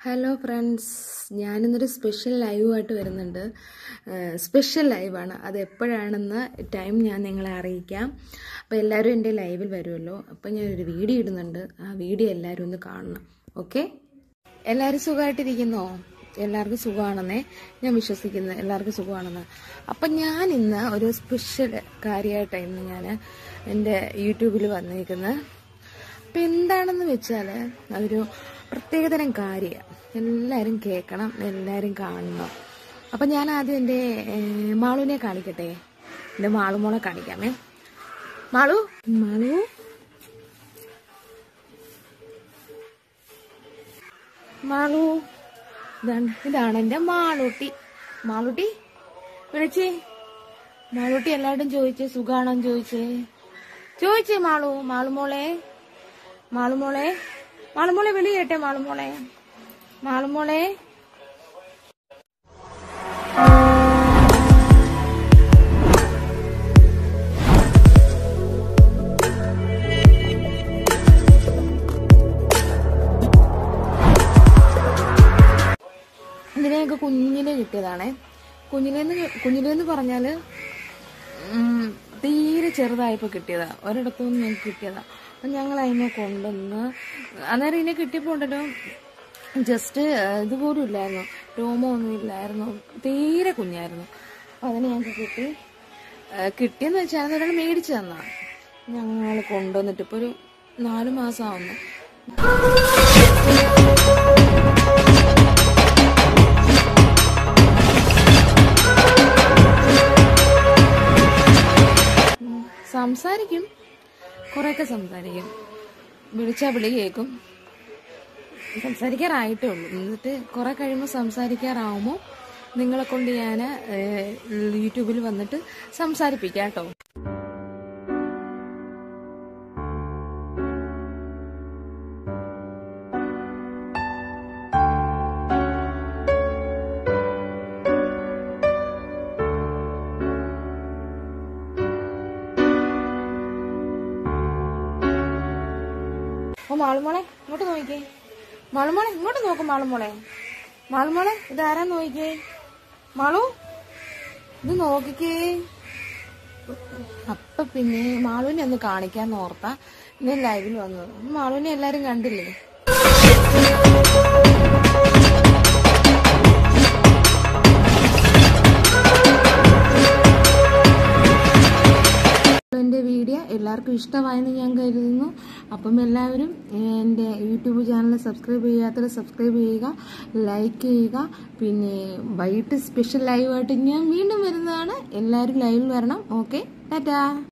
hello friends ഞാനിന്നൊരു special ലൈവായിട്ട് വരുന്നുണ്ട് special ലൈവാണ് അത് എപ്പോഴാണെന്ന് ടൈം ഞാൻ നിങ്ങളെ അറിയിക്കാം അപ്പോൾ എല്ലാവരും എൻ്റെ ലൈവിൽ വരുമല്ലോ അപ്പോൾ ഞാനൊരു വീഡിയോ ഇടുന്നുണ്ട് ആ വീഡിയോ എല്ലാവരും ഒന്ന് കാണണം ഓക്കെ എല്ലാവരും സുഖമായിട്ടിരിക്കുന്നോ എല്ലാവർക്കും സുഖമാണെന്നേ ഞാൻ വിശ്വസിക്കുന്നു എല്ലാവർക്കും സുഖമാണെന്ന് അപ്പം ഞാൻ ഇന്ന് ഒരു സ്പെഷ്യൽ കാര്യമായിട്ടാണ് ഇന്ന് ഞാൻ എൻ്റെ യൂട്യൂബിൽ വന്നിരിക്കുന്നത് അപ്പം എന്താണെന്ന് വെച്ചാൽ അതൊരു പ്രത്യേകതരം കാര്യമാണ് എല്ലാവരും കേൾക്കണം എല്ലാവരും കാണണം അപ്പം ഞാൻ ആദ്യം എൻ്റെ ഏഹ്, മാളുവിനെ കാണിക്കട്ടെ എൻ്റെ മാളുമോളെ കാണിക്കാമേ മാളു മാളു മാളു ഇതാണ് ഇതാണ് എൻ്റെ മാളൂട്ടി മാളൂട്ടി വിളിച്ചേ മാളൂട്ടി എല്ലാവരും ചോദിച്ചേ സുഖാണോന്ന് ചോദിച്ചേ ചോദിച്ചേ മാളു മാളുമോളെ മാളുമോളെ മാളുമോളെ വിളി കേട്ടെ മാളുമോളെ മാളുമോളെ ഇതിനെയൊക്കെ കുഞ്ഞിലെ കിട്ടിയതാണേ കുഞ്ഞിലേന്ന് കുഞ്ഞിലേന്ന് പറഞ്ഞാല് ഉം, തീരെ ചെറുതായപ്പോൾ കിട്ടിയതാ ഒരിടത്തുനിന്ന് ഞങ്ങൾക്ക് കിട്ടിയതാ അപ്പം ഞങ്ങൾ അതിനെ കൊണ്ടുവന്ന് അന്നേരം ഇതിനെ കിട്ടിയപ്പോൾ ഉണ്ടല്ലോ ജസ്റ്റ് ഇതുപോലും ഇല്ലായിരുന്നു രോമോ ഒന്നും ഇല്ലായിരുന്നു തീരെ കുഞ്ഞായിരുന്നു അപ്പം അതിനെ ഞങ്ങൾക്ക് കിട്ടി ആ, കിട്ടിയെന്ന് വെച്ചാൽ ഒരാൾ മേടിച്ചു തന്നാ ഞങ്ങൾ കൊണ്ടുവന്നിട്ട് ഇപ്പോൾ ഒരു നാല് മാസം ആവുന്നു ഉം, സംസാരിക്കും കുറെയൊക്കെ സംസാരിക്കും വിളിച്ചാ വിളി കേൾക്കും സംസാരിക്കാറായിട്ടേ ഉള്ളൂ എന്നിട്ട് കുറെ കഴിയുമ്പോൾ സംസാരിക്കാറാവുമ്പോൾ നിങ്ങളെ കൊണ്ട് ഞാൻ യൂട്യൂബിൽ വന്നിട്ട് സംസാരിപ്പിക്കാം കേട്ടോ ഓ മാളുമോളെ ഇങ്ങോട്ട് നോക്കിക്കേ മാളുമോളെ ഇങ്ങോട്ട് നോക്കും മാളുമോളെ മാളുമോളെ ഇതാരാ നോക്കിക്കേ മാളു ഇത് നോക്കിക്കേ അപ്പൊ പിന്നെ മാളുവിനെ ഒന്ന് കാണിക്കാൻ ഓർത്താ ഇന്ന് ലൈവിൽ വന്നത് മാളുവിനെ എല്ലാരും കണ്ടില്ലേ എൻ്റെ വീഡിയോ എല്ലാവർക്കും ഇഷ്ടമായെന്ന് ഞാൻ കരുതുന്നു അപ്പം എല്ലാവരും എൻ്റെ യൂട്യൂബ് ചാനൽ സബ്സ്ക്രൈബ് ചെയ്യാത്തവർ സബ്സ്ക്രൈബ് ചെയ്യുക ലൈക്ക് ചെയ്യുക പിന്നെ വൈകിട്ട് സ്പെഷ്യൽ ലൈവായിട്ട് ഞാൻ വീണ്ടും വരുന്നതാണ് എല്ലാവരും ലൈവിൽ വരണം ഓക്കെ ടാറ്റാ